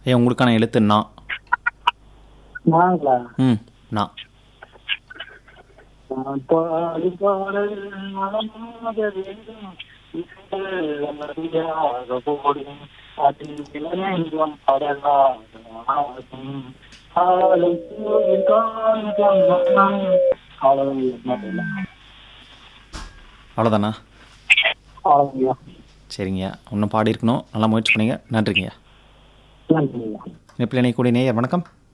ஏன் உங்களுக்கான எழுத்து நா நாங்களா ம் நா நான் பாடி பாடல் மனமாக வேண்டும் அமைதியாக போடும் அதில் இளநெஞ்சம் படலாக ஆடும் காலம் போய் காண்போம் மனம் அவ்வளவுதான் அவ்வளோதானா அவ்வளவுதான் சரிங்கய்யா இன்னும் பாடி இருக்கணும் நல்லா முயற்சி பண்ணீங்க நன்றிங்கய்யா நன்றிங்க நெப்பில் இணையக்கூடிய நேயர் வணக்கம்